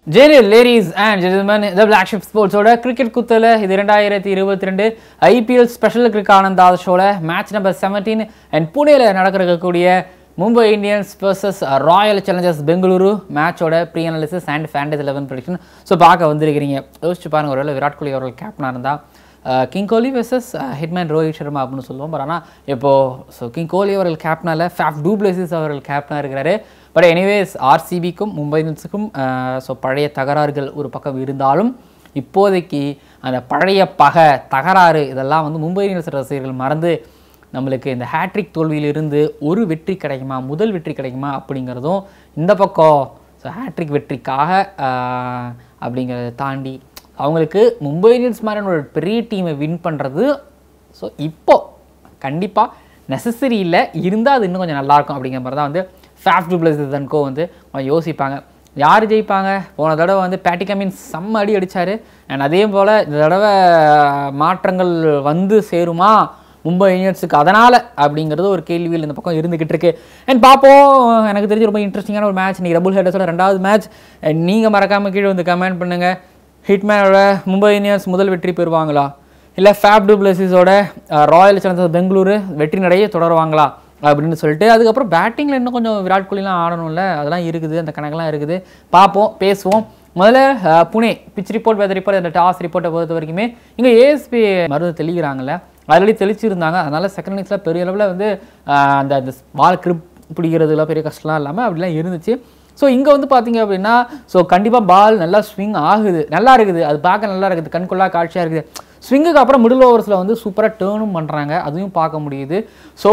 ஜெனில் ladies and gentlemen the black sheep ஸ்போர்ட்ஸோட cricket குத்தல இது ரெண்டாயிரத்தி இருபத்தி ரெண்டு ஐபிஎல் ஸ்பெஷல் கிரிக் ஆனந்தா ஷோல மேட்ச் நம்பர் செவன்டீன் அண்ட் புனேல நடக்கிறக்கூடிய Mumbai Indians versus Royal Challengers Bengaluru மேட்சோட pre analysis and fantasy eleven prediction so பார்க்க வந்திருக்கிறீங்க யோசிச்சு பாருங்க ஒருவேளை விராட் கோலி அவர்கள் கேப்டனாக இருந்தால் king Kohli versus hitman Rohit Sharma அப்படின்னு சொல்லுவோம் பட் ஆனால் இப்போது ஸோ கிங் கோலி அவர்கள் கேப்டனால ஃபேஃப் டூப்ளேசிஸ் அவர்கள் கேப்டனாக இருக்கிறாரு பட் எனிவேஸ் ஆர்சிபிக்கும் மும்பை இந்தியன்ஸுக்கும் ஸோ பழைய தகராறுகள் ஒரு பக்கம் இருந்தாலும் இப்போதைக்கு அந்த பழைய பகை தகராறு இதெல்லாம் வந்து மும்பை இந்தியன்ஸ் ரசிகர்கள் மறந்து நம்மளுக்கு இந்த ஹேட்ரிக் தோல்வியிலிருந்து ஒரு வெற்றி கிடைக்குமா முதல் வெற்றி கிடைக்குமா அப்படிங்கிறதும் இந்த பக்கம் ஸோ ஹேட்ரிக் வெற்றிக்காக ஆஹ், அப்படிங்கிறத தாண்டி அவங்களுக்கு மும்பை இந்தியன்ஸ் மாதிரியான ஒரு பெரிய டீமை வின் பண்ணுறது ஸோ இப்போ கண்டிப்பாக நெசசரி இல்லை இருந்தால் அது இன்னும் கொஞ்சம் நல்லாயிருக்கும் அப்படிங்கிற மாதிரி தான் வந்து ஃபேஃப் டூப்ளஸ் தன்கோ வந்து அவங்க யோசிப்பாங்க யார் ஜெயிப்பாங்க போன தடவை வந்து பேட்டி கமின்ஸ் செம்ம அடி அடிச்சாரு அண்ட் அதே போல் இந்த தடவை மாற்றங்கள் வந்து சேருமா மும்பை இந்தியன்ஸுக்கு அதனால் அப்படிங்கிறது ஒரு கேள்வியில் இந்த பக்கம் இருந்துகிட்டு இருக்கு அண்ட் பார்ப்போம் எனக்கு தெரிஞ்சு ரொம்ப இன்ட்ரெஸ்டிங்கான ஒரு மேட்ச் நீ டபுள் ஹெடர்ஸோட ரெண்டாவது மேட்ச் நீங்கள் மறக்காமல் கீழே வந்து கமெண்ட் பண்ணுங்கள் ஹிட்மேனோட மும்பை இந்தியன்ஸ் முதல் வெற்றி பெறுவாங்களா இல்லை ஃபேப் டூப்ளசிஸோட ராயல் சேலஞ்சர்ஸ் பெங்களூரு வெற்றி நடையை தொடருவாங்களா அப்படின்னு சொல்லிட்டு அதுக்கப்புறம் பேட்டிங்கில் இன்னும் கொஞ்சம் விராட் கோலிலாம் ஆடணும்ல அதெல்லாம் இருக்குது அந்த கணக்கெல்லாம் இருக்குது பார்ப்போம் பேசுவோம் முதல்ல அஹ், Pune pitch report weather report அந்த டாஸ் ரிப்போர்ட்டை பொறுத்த வரைக்குமே இங்கே ஏஎஸ்பி மருந்து தெளிக்கிறாங்கல்ல ஆல்ரெடி தெளிச்சிருந்தாங்க அதனால செகண்ட் இன்னிங்ஸில் பெரிய அளவில் வந்து அஹ், அந்த அந்த பால் கிரிப் பிடிக்கிறதுலாம் பெரிய கஷ்டம்லாம் இல்லாமல் அப்படிலாம் இருந்துச்சு ஸோ இங்கே வந்து பார்த்தீங்க அப்படின்னா ஸோ கண்டிப்பாக பால் நல்லா ஸ்விங் ஆகுது நல்லா இருக்குது அது பார்க்க நல்லா இருக்குது கண்கொள்ளா காட்சியாக இருக்குது ஸ்விங்குக்கு அப்புறம் மிடில் ஓவர்ஸில் வந்து சூப்பராக டேர்னும் பண்ணுறாங்க அதையும் பார்க்க முடியுது ஸோ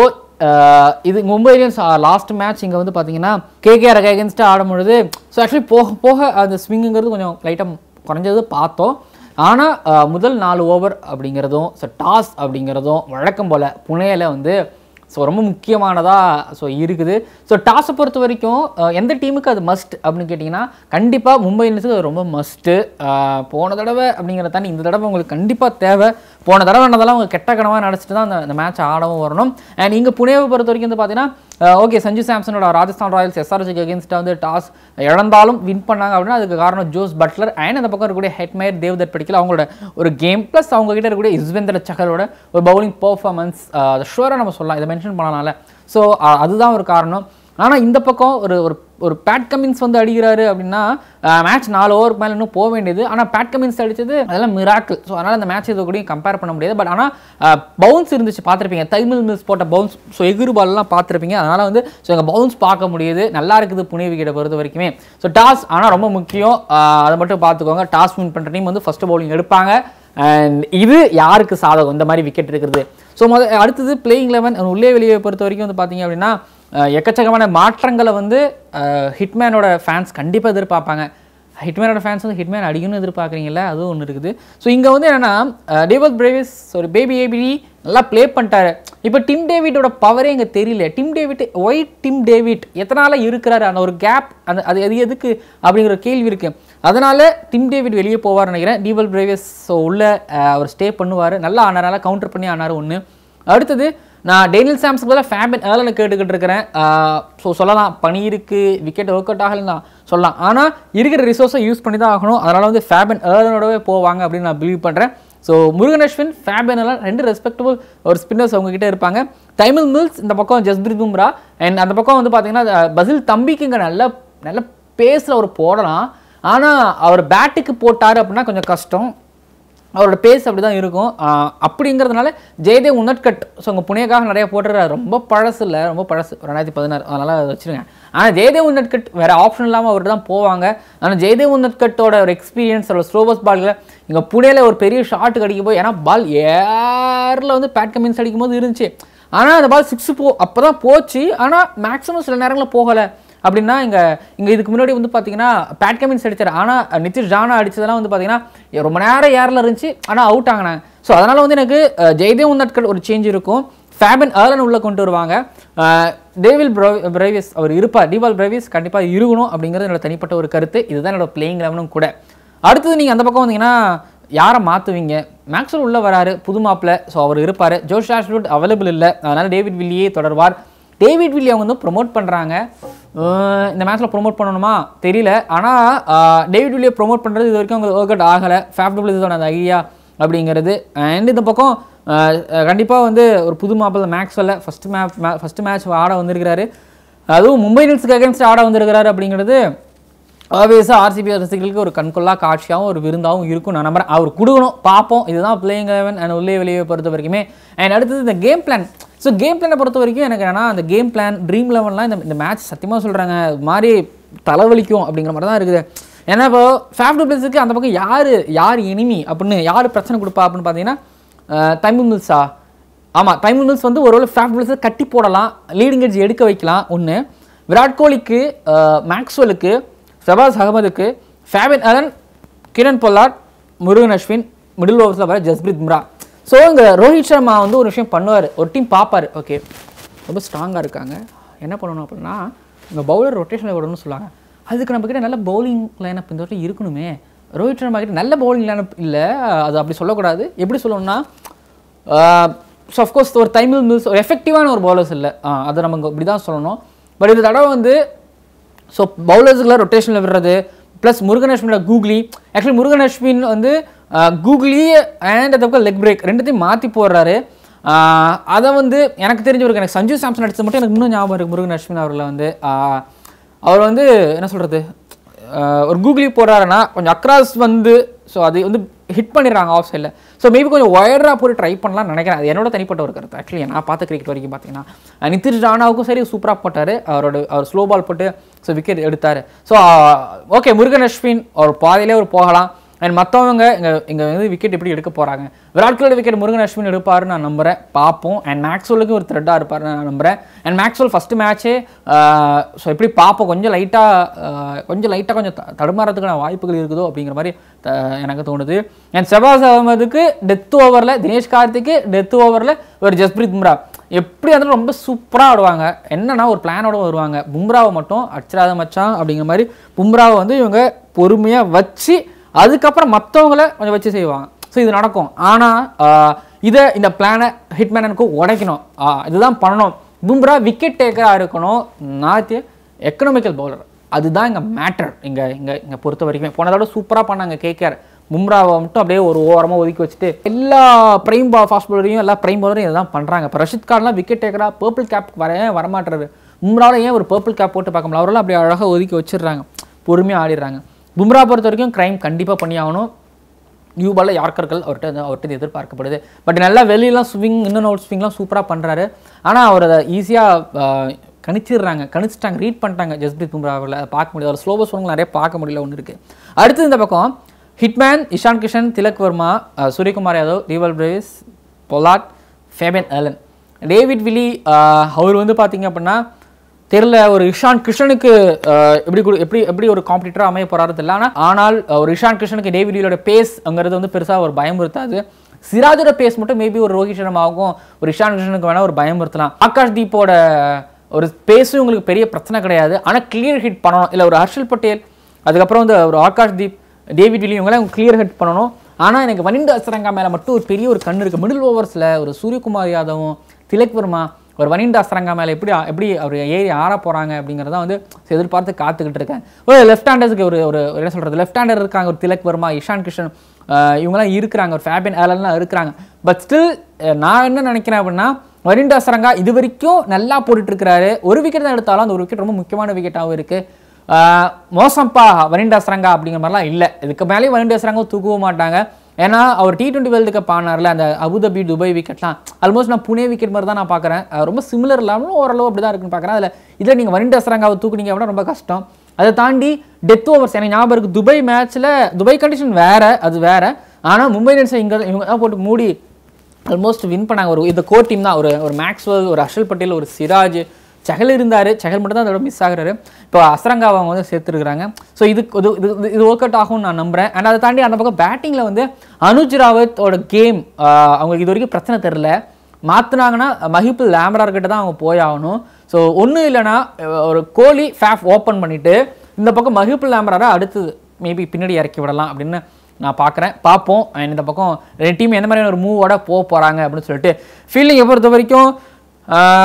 இது மும்பை இந்தியன்ஸ் லாஸ்ட் மேட்ச் இங்கே வந்து பார்த்தீங்கன்னா கேகேஆர் அகேன்ஸ்டாக ஆடும் பொழுது ஸோ ஆக்சுவலி போக போக அந்த ஸ்விங்குங்கிறது கொஞ்சம் லைட்டாக குறைஞ்சது பார்த்தோம் ஆனால் முதல் நாலு ஓவர் அப்படிங்கிறதும் ஸோ டாஸ் அப்படிங்கிறதும் வழக்கம் போல் புனேல வந்து ஸோ ரொம்ப முக்கியமானதாக ஸோ இருக்குது ஸோ டாஸை பொறுத்த வரைக்கும் அஹ், எந்த டீமுக்கு அது மஸ்ட் அப்படின்னு கேட்டிங்கன்னா கண்டிப்பாக மும்பை இந்தியன்ஸுக்கு அது ரொம்ப மஸ்ட்டு போன தடவை அப்படிங்கிறத தாண்டி இந்த தடவை உங்களுக்கு கண்டிப்பாக தேவை போன தடவை நடந்தாலும் அவங்க கெட்ட கனவாக நினச்சிட்டு தான் அந்த அந்த மேட்ச் ஆடவும் வரணும் அண்ட் இங்கே புனேவை பொறுத்த வரைக்கும் வந்து பார்த்தீங்கன்னா ஓகே சஞ்சு சாம்சனோட ராஜஸ்தான் ராயல்ஸ் எஸ்ஆர்ஜிக்கு அகேன்ஸ்டாக வந்து டாஸ் இழந்தாலும் வின் பண்ணாங்க அப்படின்னா அதுக்கு காரணம் ஜோஸ் பட்லர் அண்ட் அந்த பக்கம் இருக்கக்கூடிய ஹெட்மேயர் தேவ்தத் படிக்கல அவங்களோட ஒரு கேம் ப்ளஸ் அவங்க கிட்ட இருக்கக்கூடிய யுஸ்வேந்திர சஹரோட ஒரு பவுலிங் பர்ஃபார்மன்ஸ் ஷுவராக நம்ம சொல்லலாம் இதை மென்ஷன் பண்ணலாம்ல ஸோ அதுதான் ஒரு காரணம் ஆனால் இந்த பக்கம் ஒரு ஒரு ஒரு பேட் கமின்ஸ் வந்து அடிக்கிறாரு அப்படின்னா மேட்ச் நாலு ஓவருக்கு மேலே இன்னும் போக வேண்டியது ஆனால் பேட் கமின்ஸ் அடிச்சது அதெல்லாம் மிராக்கிள் ஸோ அதனால் அந்த மேட்ச் இது கூட கம்பேர் பண்ண முடியாது பட் ஆனால் பவுன்ஸ் இருந்துச்சு பார்த்துருப்பீங்க தைமில் மில்ஸ் போட்ட பவுன்ஸ் ஸோ எகிரு பால்லாம் பார்த்துருப்பீங்க அதனால் வந்து ஸோ எங்கள் பவுன்ஸ் பார்க்க முடியுது நல்லா இருக்குது புனே விக்கெட்டை பொறுத்த வரைக்குமே ஸோ டாஸ் ஆனால் ரொம்ப முக்கியம் ஆஹ் அதை மட்டும் பார்த்துக்கோங்க டாஸ் வின் பண்ணுற டீம் வந்து ஃபஸ்ட்டு பவுலிங் எடுப்பாங்க அண்ட் இது யாருக்கு சாதகம் இந்த மாதிரி விக்கெட் இருக்கிறது ஸோ முத அடுத்தது பிளேயிங் லெவன் உள்ளே வெளியே பொறுத்த வரைக்கும் வந்து பார்த்தீங்க அப்படின்னா அஹ், எக்கச்சக்கமான மாற்றங்களை வந்து ஹிட்மேனோட ஃபேன்ஸ் கண்டிப்பாக எதிர்பார்ப்பாங்க ஹிட்மேனோட ஃபேன்ஸ் வந்து ஹிட்மேன் அடிக்கணும்னு எதிர்பார்க்குறீங்களா அதுவும் ஒன்று இருக்குது ஸோ இங்கே வந்து என்னென்னா டேவல் பிரேவிஸ் ஒரு பேபி ஏபிடி நல்லா ப்ளே பண்ணிட்டாரு இப்போ டிம் டேவிட்டோட பவரே இங்கே தெரியல Tim David why Tim David எத்தனால இருக்கிறாரு அந்த ஒரு கேப் அந்த அது அது எதுக்கு அப்படிங்கிற ஒரு கேள்வி இருக்குது அதனால டிம் டேவிட் வெளியே போவார்னு நினைக்கிறேன் டீவல் பிரேவிஸ் ஸோ உள்ள அஹ், அவர் ஸ்டே பண்ணுவார் நல்லா ஆனார் நல்லா கவுண்டர் பண்ணி ஆனார் ஒன்று அடுத்தது நான் டேனியல் சாம்ஸ்க்கு பதிலாக ஃபேபன் ஏர்லனை கேட்டுக்கிட்டு இருக்கிறேன் ஸோ சொல்லலாம் பனி இருக்கு விக்கெட் ஒர்க் அவுட் ஆகலாம் தான் சொல்லலாம் ஆனால் இருக்கிற ரிசோர்ஸை யூஸ் பண்ணி தான் ஆகணும் அதனால் வந்து ஃபேபன் ஏர்லனோடவே போவாங்க அப்படின்னு நான் பிலீவ் பண்ணுறேன் ஸோ முருகன் அஸ்வின் ஃபேபன் எல்லாம் ரெண்டு ரெஸ்பெக்டபுள் ஒரு ஸ்பின்னர்ஸ் அவங்க கிட்ட இருப்பாங்க தைமில் மில்ஸ் இந்த பக்கம் ஜஸ்பிரித் பும்ரா அண்ட் அந்த பக்கம் வந்து பார்த்தீங்கன்னா அஹ், பசில் தம்பிக்கு இங்கே நல்ல நல்ல பேஸில் அவர் போடலாம் ஆனால் அவர் பேட்டுக்கு போட்டார் அப்படின்னா கொஞ்சம் கஷ்டம் அவரோட பேஸ் அப்படி தான் இருக்கும் ஆஹ் அப்படிங்கிறதுனால ஜெயதேவ் உன்னட்கட் ஸோ உங்கள் புனேக்காக நிறைய போட்டுறாரு ரொம்ப பழசு இல்லை ரொம்ப பழசு ரெண்டாயிரத்தி பதினாறு அதனால் அதை வச்சுருங்க ஆனால் ஜெயதேவ் உன்னட்கட் வேறு ஆப்ஷன் இல்லாமல் அவர்கிட்ட தான் போவாங்க ஆனால் ஜெயதேவ் உன்னட்கட்டோட ஒரு எக்ஸ்பீரியன்ஸ் அவரோட ஸ்லோவஸ் பால்ல இங்கே புனேல ஒரு பெரிய ஷாட் அடிக்கும் போது ஏன்னா பால் ஏரில் வந்து பேட் கமின்ஸ் அடிக்கும் போது இருந்துச்சு ஆனால் அந்த பால் சிக்ஸ் போ அப்போ தான் போச்சு ஆனால் மேக்ஸிமம் சில நேரங்களில் போகலை அப்படின்னா இங்கே இங்கே இதுக்கு முன்னாடி வந்து பார்த்தீங்கன்னா பேட் கமின்ஸ் அடிச்சார் ஆனால் நிதிஷ் ஜானா அடிச்சதெல்லாம் வந்து பார்த்தீங்கன்னா ரொம்ப நேரம் ஏரில் இருந்துச்சு ஆனால் அவுட் ஆகினாங்க ஸோ அதனால் வந்து எனக்கு அஹ், ஜெயதேவ் உன்னட்கட் ஒரு சேஞ்ச் இருக்கும் ஃபேபன் ஏர்லன் உள்ளே கொண்டு வருவாங்க அஹ், டேவில் ப்ரோ பிரைவிஸ் அவர் இருப்பார் டிவால் பிரைவிஸ் கண்டிப்பாக இருக்கணும் அப்படிங்கிறது என்னோட தனிப்பட்ட ஒரு கருத்து இதுதான் என்னோட பிளேயிங் லெவனும் கூட அடுத்தது நீங்கள் அந்த பக்கம் வந்தீங்கன்னா யாரை மாற்றுவீங்க மேக்ஸ்வெல் உள்ளே வராரு புது மாப்பிள்ள ஸோ அவர் இருப்பார் ஜோஷ் ஆஷ்வுட் அவைலபிள் இல்லை அதனால் டேவிட் வில்லியே தொடர்வார் டேவிட் வில்லி அவங்க வந்து ப்ரொமோட் பண்ணுறாங்க இந்த மேட்ச்சில் ப்ரொமோட் பண்ணணுமா தெரியல ஆனால் டேவிட் வில்லியை ப்ரொமோட் பண்ணுறது இது வரைக்கும் அவங்க ஒர்க் அவுட் ஆகலை ஃபேப் டபிள்யூஸோட அந்த ஐடியா அப்படிங்கிறது அண்ட் இந்த பக்கம் கண்டிப்பாக வந்து ஒரு புது மாப்பிள்ள மேக்ஸ்வெல்ல ஃபஸ்ட்டு மே ஃபஸ்ட்டு மேட்ச் ஆட வந்திருக்கிறாரு அதுவும் மும்பை இந்தியன்ஸுக்கு அகேன்ஸ்ட் ஆட வந்திருக்கிறாரு அப்படிங்கிறது ஆப்வியஸாக ஆர்சிபி ரசிகர்களுக்கு ஒரு கண்கொள்ளா காட்சியாகவும் ஒரு விருந்தாகவும் இருக்கும் நான் நம்புறேன் அவர் கொடுக்கணும் பார்ப்போம் இதுதான் பிளேயிங் லெவன் அண்ட் உள்ளே வெளியே பொறுத்த வரைக்குமே அண்ட் அடுத்தது இந்த கேம் பிளான் ஸோ கேம் பிளானை பொறுத்த வரைக்கும் எனக்கு என்னன்னா அந்த கேம் பிளான் ட்ரீம் லெவன்லாம் இந்த இந்த மேட்ச் சத்தியமாக சொல்கிறாங்க மாதிரி தலைவலிக்கும் அப்படிங்கிற மாதிரி தான் இருக்குது ஏன்னா இப்போ ஃபேப் டூப்ளஸுக்கு அந்த பக்கம் யார் யார் எனிமி அப்படின்னு யார் பிரச்சனை கொடுப்பா அப்படின்னு பார்த்தீங்கன்னா தமிழ் மில்ஸா ஆமாம் டைம் மில்ஸ் வந்து ஒருவேளை ஃபேப் டூப்ளஸை கட்டி போடலாம் லீடிங் எட்ஜ் எடுக்க வைக்கலாம் ஒன்று விராட் கோலிக்கு அஹ், மேக்ஸ்வெலுக்கு ஷபாஸ் அகமதுக்கு Fabian Allen Kieron Pollard Murugan Ashwin middle ஓவர்ஸில் வர ஜஸ்பிரித் பும்ரா ஸோ இங்கே ரோஹித் சர்மா வந்து ஒரு விஷயம் பண்ணுவார் ஒரு டீம் பார்ப்பார் ஓகே ரொம்ப ஸ்ட்ராங்காக இருக்காங்க என்ன பண்ணணும் அப்படின்னா இந்த பவுலர் ரொட்டேஷனில் விடணும்னு சொல்லுவாங்க அதுக்கு நம்ம கிட்ட நல்ல பவுலிங் லைனப் இந்த வாட்டி இருக்கணுமே ரோஹித் சர்மா கிட்ட நல்ல பவுலிங் லைனப் இல்லை அது அப்படி சொல்லக்கூடாது எப்படி சொல்லணும்னா ஸோ அஃப்கோர்ஸ் ஒரு டைமில் மில்ஸ் ஒரு எஃபெக்டிவான ஒரு பவுலர்ஸ் இல்லை அதை நம்ம இப்படி தான் சொல்லணும் பட் இந்த தடவை வந்து ஸோ பவுலர்ஸுக்குலாம் ரொட்டேஷனில் விடுறது ப்ளஸ் முருகன் அஸ்வினோட கூகுளி ஆக்சுவலி முருகன் அஸ்வின் வந்து கூகுளி அண்ட் அதுக்கு லெக் பிரேக் ரெண்டுத்தையும் மாற்றி போடுறாரு ஆஹ் அதை வந்து எனக்கு தெரிஞ்சவருக்கு எனக்கு சஞ்சு சாம்சன் அடிச்சது மட்டும் எனக்கு இன்னும் ஞாபகம் இருக்குது முருகன் அஸ்வின் அவர்களை வந்து ஆஹ் அவர் வந்து என்ன சொல்கிறது ஒரு கூகுளி போடுறாருன்னா கொஞ்சம் அக்ராஸ் வந்து ஸோ அது வந்து ஹிட் பண்ணிடுறாங்க ஆஃப் சைடில் ஸோ மேபி கொஞ்சம் ஒயராக போட்டு ட்ரை பண்ணலாம்னு நினைக்கிறேன் அது என்னோட தனிப்பட்ட ஒரு கருத்து ஆக்சுவலி நான் பார்த்த கிரிக்கெட் வரைக்கும் பார்த்தீங்கன்னா நிதிஷ் ராணாவுக்கும் சரி சூப்பராக போட்டார் அவரோட அவர் ஸ்லோ பால் போட்டு ஸோ விக்கெட் எடுத்தார் ஸோ ஓகே முருகன் அஸ்வின் அவர் பாதையிலே அவர் போகலாம் அண்ட் மற்றவங்க இங்கே இங்கே வந்து விக்கெட் எப்படி எடுக்க போகிறாங்க விராட் கோலி விக்கெட் முருகன் அஸ்வின் எடுப்பாருன்னு நான் நம்புறேன் பார்ப்போம் அண்ட் மேக்ஸ்வெலுக்கு ஒரு த்ரெட்டாக இருப்பார் நான் நம்புறேன் அண்ட் மேக்ஸ்வெல் ஃபஸ்ட்டு மேட்ச்சே ஸோ எப்படி பார்ப்போம் கொஞ்சம் லைட்டாக கொஞ்சம் லைட்டாக கொஞ்சம் த- தடுமாறதுக்கான வாய்ப்புகள் இருக்குதோ அப்படிங்கிற மாதிரி த- எனக்கு தோணுது அண்ட் செபாஸ் அகமதுக்கு டெத் ஓவரில் தினேஷ் கார்த்திக்கு டெத் ஓவரில் ஒரு ஜஸ்பிரீத் பும்ரா எப்படி இருந்தாலும் ரொம்ப சூப்பராக ஆடுவாங்க என்னன்னா ஒரு பிளானோட வருவாங்க பும்ராவை மட்டும் அடிச்சிடாத மச்சான் அப்படிங்கிற மாதிரி பும்ராவை வந்து இவங்க பொறுமையாக வச்சு அதுக்கப்புறம் மற்றவங்கள கொஞ்சம் வச்சு செய்வாங்க ஸோ இது நடக்கும் ஆனால் இதை இந்த பிளானை ஹிட்மேனுக்கு உடைக்கணும் ஆஹ் இதுதான் பண்ணணும் பும்ரா விக்கெட் டேக்கராக இருக்கணும் நாத்திய எக்கனாமிக்கல் பவுலர் அதுதான் இங்கே மேட்டர் இங்கே இங்கே இங்கே பொறுத்த வரைக்கும் போன தடவை சூப்பராக பண்ணாங்க கேகேஆர் பும்ராவை மட்டும் அப்படியே ஒரு ஓரமாக ஒதுக்கி வச்சுட்டு எல்லா பிரைம் பா ஃபாஸ்ட் பவுலரையும் எல்லா பிரைம் பவுலரையும் இதை தான் பண்ணுறாங்க இப்போ ரஷித் கான்லாம் விக்கெட் டேக்கராக பர்பிள் கேப் வர வரமாட்டுறாரு பும்ராவில் ஏன் ஒரு பர்பிள் கேப் போட்டு பார்க்க முடியல அவரெல்லாம் அப்படியே அழகாக ஒதுக்கி வச்சிடுறாங்க பொறுமையாக ஆடிடுறாங்க பும்ரா பொறுத்த வரைக்கும் க்ரைம் கண்டிப்பாக பண்ணி ஆகணும் நியூ பாலில் யார்க்கர்கள் அவர்கிட்ட வந்து- அவர்கிட்ட இது எதிர்பார்க்கப்படுது பட் நல்லா வெளியெல்லாம் ஸ்விங் இன்னும் அவுட் ஸ்விங்லாம் சூப்பராக பண்ணுறாரு ஆனால் அவர் அதை ஈஸியாக கணிச்சிடுறாங்க கணிச்சிட்டாங்க ரீட் பண்ணிட்டாங்க ஜஸ்பிரீத் பும்ராவில் அதை பார்க்க முடியல ஒரு ஸ்லோபஸ் ஒன்று நிறைய பார்க்க முடியல ஒன்று இருக்குது அடுத்து இந்த பக்கம் ஹிட்மேன் இஷான் கிஷன் திலக் வர்மா அஹ், சூரியகுமார் யாதவ் ரீவல் Brevis Pollard Fabian Allen David Willey அஹ், அவர் வந்து பார்த்தீங்க அப்படின்னா தெரில ஒரு இஷான் கிருஷ்ணனுக்கு அஹ், எப்படி கொடு- எப்படி எப்படி ஒரு காம்படிட்டராக அமைய போறாரு தெரியல ஆனால் ஆனால் அஹ், ஒரு இஷான் கிருஷ்ணனுக்கு டேவிட் வில்லியோட பேஸ்ங்கிறது வந்து பெருசாக ஒரு பயமுறுத்தாது சிராஜோட பேஸ் மட்டும் மேபி ஒரு ரோஹித் சர்மாவுக்கும் ஒரு இஷான் கிருஷ்ணனுக்கு வேணா ஒரு பயமுறுத்தலாம் ஆகாஷ் தீப்போட ஒரு பேஸும் உங்களுக்கு பெரிய பிரச்சனை கிடையாது ஆனால் கிளியர் ஹிட் பண்ணணும் இல்லை ஒரு ஹர்ஷல் பட்டேல் அதுக்கப்புறம் வந்து ஒரு ஆகாஷ் தீப் டேவிட் வில்லி இவங்களாம் கிளியர் ஹிட் பண்ணணும் ஆனால் எனக்கு வனிந்து அசரங்கா மேலே மட்டும் ஒரு பெரிய ஒரு கண் இருக்குது மிடில் ஓவர்ஸில் ஒரு சூரியகுமார் யாதவும் திலக் வர்மா ஒரு வனிண்டா அசரங்கா மேலே எப்படி எப்படி அவர் ஏறி ஆற போகிறாங்க அப்படிங்கிறத வந்து எதிர்பார்த்து காத்துக்கிட்டு இருக்கேன் ஒரு லெஃப்ட் ஹேண்டர்ஸ்க்கு ஒரு ஒரு ஒரு என்ன சொல்கிறது லெஃப்ட் ஹேண்டர் இருக்காங்க ஒரு திலக் வர்மா இஷான் கிஷன் ஆஹ் இவங்கெல்லாம் இருக்கிறாங்க ஒரு ஃபேபின் ஏலன்லாம் இருக்கிறாங்க பட் ஸ்டில் நான் என்ன நினைக்கிறேன் அப்படின்னா வரிண்டா அசரங்கா இது வரைக்கும் நல்லா போட்டுட்டு இருக்கிறாரு ஒரு விக்கெட் தான் எடுத்தாலும் அந்த ஒரு விக்கெட் ரொம்ப முக்கியமான விக்கெட்டாகவும் இருக்குது ஆஹ் மோசம்ப்பா வரிண்டா அசரங்கா அப்படிங்கிற மாதிரிலாம் இல்லை இதுக்கு மேலேயும் வரிண்டா அசரங்கா தூக்கவும் மாட்டாங்க ஏன்னா அவர் டி டுவெண்ட்டி வேர்ல்டு கப் ஆனார்ல அந்த அபுதாபி துபாய் விக்கெட்லாம் ஆல்மோஸ்ட் நான் புனே விக்கெட் மாதிரி தான் நான் பார்க்குறேன் ரொம்ப சிமிலர் இல்லாமலும் ஓரளவு அப்படி தான் இருக்குன்னு பார்க்குறேன் அதில் இதில் நீங்கள் வரிண்டா அசரங்காவை தூக்குனீங்க அப்படின்னா ரொம்ப கஷ்டம் அதை தாண்டி டெத் ஓவர்ஸ் எனக்கு ஞாபகம் இருக்கு துபாய் மேட்ச்சில் துபாய் கண்டிஷன் வேற அது வேற ஆனால் மும்பை இந்தியன்ஸ் இங்கே இவங்க தான் போட்டு மூடி ஆல்மோஸ்ட் வின் பண்ணாங்க ஒரு இந்த கோர் டீம் தான் ஒரு ஒரு மேக்ஸ்வெல் ஒரு அர்ஷல் பட்டேல் ஒரு சிராஜ் செகல் இருந்தார் செகல் மட்டும் தான் அதோட மிஸ் ஆகுறாரு இப்போ அசரங்கா அவங்க வந்து சேர்த்துருக்குறாங்க ஸோ இது இது இது இது ஒர்க் அவுட் ஆகும்னு நான் நம்புறேன் அண்ட் அதை தாண்டி அந்த பக்கம் பேட்டிங்கில் வந்து அனுஜ் ராவத்தோட கேம் அவங்களுக்கு இது வரைக்கும் பிரச்சனை தெரில மாற்றினாங்கன்னா மஹிபுல் லேமரார் கிட்ட தான் அவங்க போய் ஆகணும் ஸோ ஒன்றும் இல்லைன்னா அஹ், ஒரு கோலி ஃபேஃப் ஓப்பன் பண்ணிவிட்டு இந்த பக்கம் மஹிபுல் லேமராரை அடுத்தது மேபி பின்னாடி இறக்கி விடலாம் அப்படின்னு நான் பார்க்குறேன் பார்ப்போம் அண்ட் இந்த பக்கம் ரெண்டு டீம் எந்த மாதிரியான ஒரு மூவோட போக போகிறாங்க அப்படின்னு சொல்லிட்டு ஃபீல்டிங்கை பொறுத்த வரைக்கும் ஆஹ்,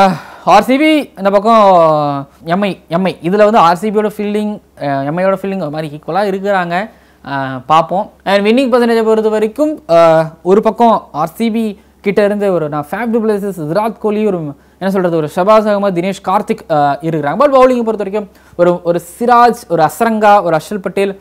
ஆர்சிபி இந்த பக்கம் எம்ஐ எம்ஐ இதில் வந்து ஆர்சிபியோட ஃபீல்டிங் எம்ஐயோட ஃபீல்டிங் ஒரு மாதிரி ஈக்குவலாக இருக்கிறாங்க அஹ், பார்ப்போம் அண்ட் வின்னிங் பர்சன்டேஜை பொறுத்த வரைக்கும் அஹ், ஒரு பக்கம் ஆர்சிபி கிட்ட இருந்து ஒரு நான் ஃபேப் டுப்ளேசஸ் விராட் கோலி ஒரு என்ன சொல்கிறது ஒரு ஷபாஸ் அகமது தினேஷ் கார்த்திக் அஹ், இருக்கிறாங்க பட் பவுலிங்கை பொறுத்த வரைக்கும் ஒரு ஒரு சிராஜ் ஒரு அஸ்ரங்கா ஒரு அர்ஷல் பட்டேல்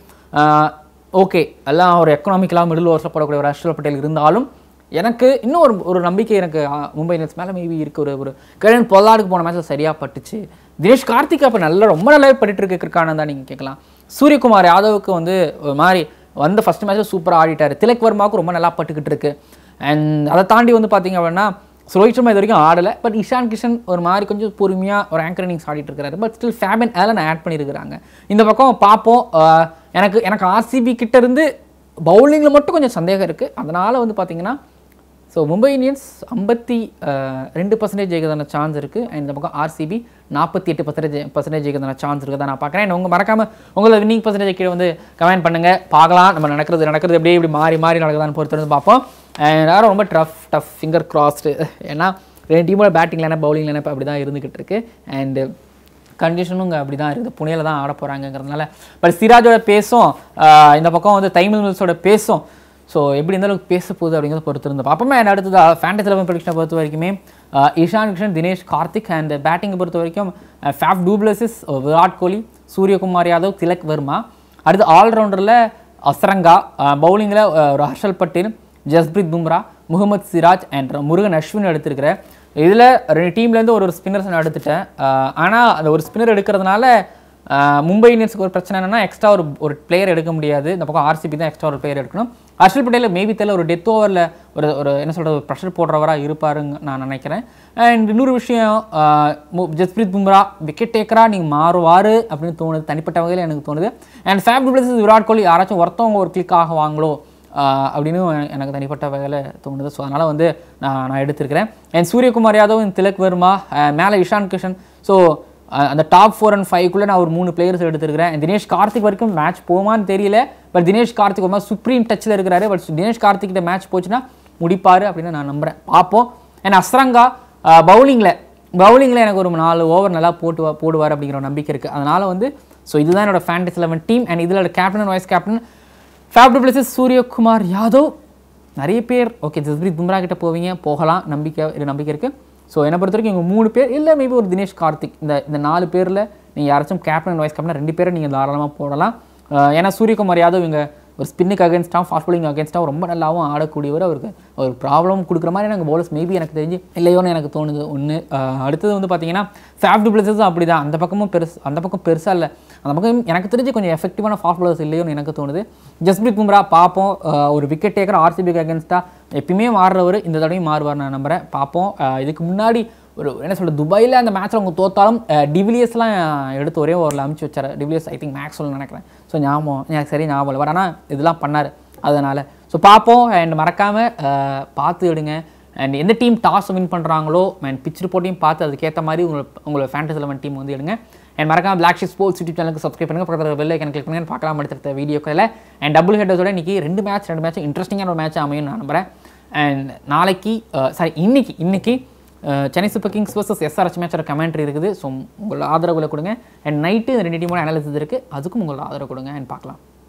ஓகே எல்லாம் ஒரு எக்கனாமிக்கலாக மிடில் ஓவர்ஸில் போடக்கூடிய ஒரு அர்ஷல் பட்டேல் இருந்தாலும் எனக்கு இன்னும் ஒரு ஒரு நம்பிக்கை எனக்கு ஆ, மும்பை இந்தியன்ஸ் மேலே மேபி இருக்கு ஒரு ஒரு கிரண் பொல்லாடுக்கு போன மேட்ச்சில் சரியாக பட்டுச்சு தினேஷ் கார்த்திக் அப்போ நல்லா ரொம்ப நல்லாவே பட்டுட்டு இருக்கு கிரிக்கானு தான் நீங்கள் கேட்கலாம் சூரியகுமார் யாதவுக்கு வந்து ஒரு மாதிரி வந்த ஃபர்ஸ்ட் மேட்ச்சில் சூப்பராக ஆடிட்டார் திலக் வர்மாவுக்கு ரொம்ப நல்லா பட்டுக்கிட்டு இருக்கு அண்ட் அதை தாண்டி வந்து பார்த்தீங்க அப்படின்னா ஸோ ரோஹித் சர்மா இது வரைக்கும் ஆடலை பட் இஷான் கிஷன் ஒரு மாதிரி கொஞ்சம் பொறுமையாக ஒரு ஆங்கர் இன்னிங்ஸ் ஆடிட்டு இருக்காரு but still Fabian Allen add பண்ணியிருக்கிறாங்க இந்த பக்கம் பார்ப்போம் ஆஹ் எனக்கு எனக்கு ஆர்சிபி கிட்ட இருந்து பவுலிங்கில் மட்டும் கொஞ்சம் சந்தேகம் இருக்குது அதனால் வந்து பார்த்தீங்கன்னா ஸோ மும்பை இந்தியன்ஸ் ஐம்பத்தி ரெண்டு பர்சன்டேஜ் ஜெயிக்கிறதான சான்ஸ் இருக்குது அண்ட் இந்த பக்கம் ஆர்சிபி நாற்பத்தி எட்டு பர்சன்டேஜ் பர்சன்டேஜ் ஜெயிக்கிறதான சான்ஸ் இருக்குது நான் பார்க்குறேன் And உங்க மறக்காம உங்களோட வின்னிங் பர்சன்டேஜ் கீழே வந்து கமெண்ட் பண்ணுங்கள் பார்க்கலாம் நம்ம நடக்கிறது நடக்கிறது எப்படியே இப்படி மாறி மாறி நடக்குதான்னு பொறுத்து வந்து பார்ப்போம் அண்ட் யாரும் ரொம்ப டஃப் டஃப் ஃபிங்கர் கிராஸ்டு ஏன்னா ரெண்டு டீமோட பேட்டிங் லைனப் பவுலிங் லைனப் அப்படி தான் இருந்துகிட்டு இருக்கு அண்டு கண்டிஷனும் இங்கே அப்படி தான் இருக்குது புனேல தான் ஆட போகிறாங்கங்கிறதுனால பட் சிராஜோட பேசும் ஆஹ் இந்த பக்கம் வந்து தைமில் மில்ஸோட பேசும் ஸோ எப்படி இந்த அளவுக்கு பேச போகுது அப்படிங்கிறத பொறுத்து இருந்து பார்ப்போமே and அடுத்தது ஃபேண்டஸ் லெவன் ப்ரொடிக்ஷனை பொறுத்த வரைக்குமே ஆஹ் இஷான் கிஷன் தினேஷ் கார்த்திக் அண்ட் பேட்டிங்கை பொறுத்த வரைக்கும் ஃபேஃப் டூப்ளசிஸ் விராட் கோலி சூரியகுமார் யாதவ் திலக் வர்மா அடுத்து ஆல்ரவுண்டரில் அஸ்ரங்கா பவுலிங்கில் ஒரு ஹர்ஷல் பட்டேல் ஜஸ்பிரீத் பும்ரா முகமது சிராஜ் அண்ட் முருகன் அஸ்வின் எடுத்திருக்கிறேன் இதில் ரெண்டு டீம்லேருந்து ஒரு ஒரு ஸ்பின்னர்ஸ் நான் எடுத்துட்டேன் ஆனால் அந்த ஒரு ஸ்பின்னர் எடுக்கிறதுனால ஆஹ் மும்பை இந்தியன்ஸுக்கு ஒரு பிரச்சனை என்னன்னா எக்ஸ்ட்ரா ஒரு ஒரு பிளேயர் எடுக்க முடியாது இந்த பக்கம் ஆர்சிபி தான் எக்ஸ்ட்ரா ஒரு பிளேயர் எடுக்கணும் ஹர்ஷல் பட்டேல் மேபி தெரியல ஒரு டெத் ஓவரில் ஒரு ஒரு என்ன சொல்கிறது ஒரு ப்ரெஷர் போடுறவராக இருப்பாருங்க நான் நினைக்கிறேன் அண்ட் இன்னொரு விஷயம் ஆஹ் மு- ஜஸ்பிரீத் பும்ரா விக்கெட் டேக்கராக நீங்கள் மாறுவார் அப்படின்னு தோணுது தனிப்பட்ட வகையில் எனக்கு தோணுது and Faf Plessis Virat Kohli யாராச்சும் ஒருத்தவங்க ஒரு கிளிக் ஆகுவாங்களோ ஆஹ் அப்படின்னு எனக்கு தனிப்பட்ட வகையில் தோணுது ஸோ அதனால் வந்து நான் நான் எடுத்திருக்கிறேன் அண்ட் சூரியகுமார் யாதவ் and திலக் வர்மா அஹ் மேலே இஷான் கிஷன் ஸோ அந்த டாப் ஃபோர் அண்ட் ஃபைவ்க்குள்ளே நான் ஒரு மூணு பிளேயர்ஸ் எடுத்திருக்கிறேன் And தினேஷ் கார்த்திக் வரைக்கும் மேட்ச் போமான்னு தெரியல பட் தினேஷ் கார்த்திக் ஒரு மாதிரி சுப்ரீம் டச்சில் இருக்கிறாரு பட் தினேஷ் கார்த்திக் கிட்ட மேட்ச் போச்சுன்னா முடிப்பார் அப்படின்னு நான் நம்புகிறேன் பார்ப்போம் அண்ட் அஸ்ரங்கா பவுலிங்கில் பவுலிங்கில் எனக்கு ஒரு நாலு ஓவர் நல்லா போட்டு வா- போடுவார் அப்படிங்கிற ஒரு நம்பிக்கை இருக்குது அதனால் வந்து ஸோ இதுதான் என்னோட ஃபேண்டஸ் லெவன் டீம் அண்ட் இதில் captain and vice captain Faf du Plessis Suryakumar Yadav நிறைய பேர் ஓகே ஜஸ்பிரீத் பும்ரா கிட்ட போவீங்க போகலாம் நம்பிக்கை இது நம்பிக்கை இருக்குது ஸோ என்னை பொறுத்த வரைக்கும் இவங்க மூணு பேர் இல்லை மேபி ஒரு தினேஷ் கார்த்திக் இந்த இந்த நாலு பேரில் நீங்கள் யாராச்சும் கேப்டன் வைஸ் கேப்டன் ரெண்டு பேரை நீங்கள் தாராளமாக போடலாம் அஹ் ஏன்னா சூரியகுமார் யாதவ் இவங்க ஒரு ஸ்பின்னுக்கு அகேன்ஸ்டாக ஃபாஸ்ட் bowling அகேன்ஸ்டாக ரொம்ப நல்லாவும் ஆடக்கூடியவர் அவருக்கு ஒரு ப்ராப்ளம் கொடுக்குற மாதிரி எனக்கு பவுலர்ஸ் மேபி எனக்கு தெரிஞ்சு இல்லையோன்னு எனக்கு தோணுது ஒன்று அடுத்தது வந்து பார்த்தீங்கன்னா ஃபேப் டுப்ளஸஸும் அப்படி தான் அந்த பக்கமும் பெருசு அந்த பக்கம் பெருசாக இல்லை அந்த பக்கம் எனக்கு தெரிஞ்சு கொஞ்சம் எஃபெக்டிவான ஃபாஸ்ட் bowlers இல்லையோன்னு எனக்கு தோணுது ஜஸ்பிரீத் பும்ரா பார்ப்போம் அஹ் ஒரு விக்கெட் டேக்கர் ஆர்சிபிக்கு அகேன்ஸ்டாக எப்பயுமே மாறுறவர் இந்த தடவையும் மாறுவார் நான் நம்புறேன் பார்ப்போம் அஹ் இதுக்கு முன்னாடி ஒரு என்ன சொல்கிறது துபாயில் அந்த மேட்ச்சில் அவங்க தோத்தாலும் டிவிலியர்ஸ்லாம் எடுத்து ஒரே ஓவரில் அமுச்சு வச்சார் டிவிலியர்ஸ் ஐ திங்க் மேக்ஸ் நினைக்கிறேன் ஸோ ஞாபகம் எனக்கு சரி ஞாபகம் இல்லை பட் ஆனால் இதெல்லாம் பண்ணார் அதனால் ஸோ பார்ப்போம் அண்ட் மறக்காமல் பார்த்து எடுங்க அண்ட் எந்த டீம் டாஸ் வின் பண்ணுறாங்களோ அண்ட் பிச் ரிப்போர்ட்டையும் பார்த்து அதுக்கேற்ற மாதிரி உங்களை உங்களோட ஃபேண்டஸ் லெவன் டீம் வந்து எடுங்க அண்ட் மறக்காம பிளாக் ஷீட் ஸ்போர்ட்ஸ் யூடியூப் சேனலுக்கு சப்ஸ்கிரைப் பண்ணுங்க பக்கத்தில் பெல் ஐக்கன் கிளிக் பண்ணுங்க பார்க்கலாம் அடுத்த வீடியோக்களில் அண்ட் டபுள் ஹெட்டர்ஸோட இன்னைக்கு ரெண்டு மேட்ச் ரெண்டு மேட்ச் இன்ட்ரெஸ்டிங்கான ஒரு மேட்ச் அமையும் நான் நம்புறேன் அண்ட் நாளைக்கு சாரி இன்னைக்கு இன்னைக்கு அஹ், Chennai super kings versus SRH மேட்சோட கமெண்ட்ரி இருக்குது ஸோ உங்களோட ஆதரவுகளை கொடுங்க அண்ட் நைட்டு ரெண்டு டீமோட அனாலிசிஸ் இருக்குது அதுக்கும் உங்களோட ஆதரவு கொடுங்க அண்ட் பார்க்கலாம்